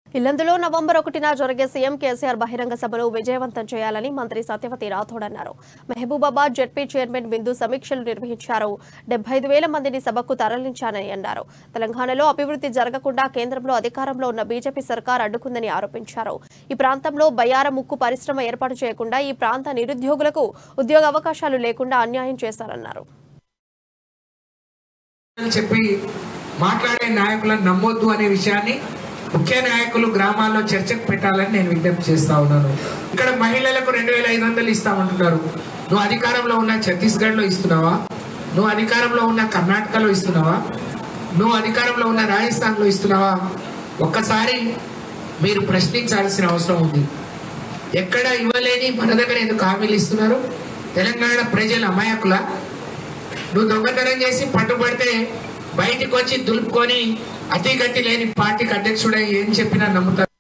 ఇల్లందులో November ఒకటిన జరిగే CM KCR బహిరంగ సభను విజయవంతం చేయాలని మంత్రి సత్యవతి రాథోడ్ అన్నారు మహబూబాబాద్ జెడ్పీ చైర్మన్ బిందు సమీక్షలు నిర్వహించారు డెబ్బై ఐదు వేల మందిని సభకు తరలించానని అన్నారు తెలంగాణలో అభివృద్ధి జరగకుండా కేంద్రంలో అధికారంలో ఉన్న బీజేపీ సర్కార్ అడ్డుకుందని ఆరోపించారు ఈ ప్రాంతంలో బయ్యార ముక్కు పరిశ్రమ ఏర్పాటు చేయకుండా ఈ ప్రాంత నిరుద్యోగులకు ఉద్యోగ అవకాశాలు లేకుండా అన్యాయం చేశారన్నారు అని చెప్పి మాట్లాడే నాయకులను నమ్మొద్దు అనే విషయాన్ని ముఖ్య నాయకులు గ్రామాల్లో చర్చకు పెట్టాలని నేను విజ్ఞప్తి చేస్తా ఉన్నాను ఇక్కడ మహిళలకు రెండు వేల ఐదు వందలు ఇస్తామంటున్నారు నువ్వు అధికారంలో ఉన్న ఛత్తీస్గఢ్లో ఇస్తున్నావా నువ్వు అధికారంలో ఉన్న కర్ణాటకలో ఇస్తున్నావా నువ్వు అధికారంలో ఉన్న రాజస్థాన్లో ఇస్తున్నావా ఒక్కసారి మీరు ప్రశ్నించాల్సిన అవసరం ఉంది ఎక్కడ ఇవ్వలేని మన దగ్గర ఎందుకు హామీలు ఇస్తున్నారు తెలంగాణ ప్రజల అమాయకుల నువ్వు దొంగతనం చేసి పట్టుబడితే బయటికి వచ్చి దులుపుకొని అతి గతి లేని పార్టీకి అధ్యక్షుడై ఏం చెప్పినా నమ్ముతారు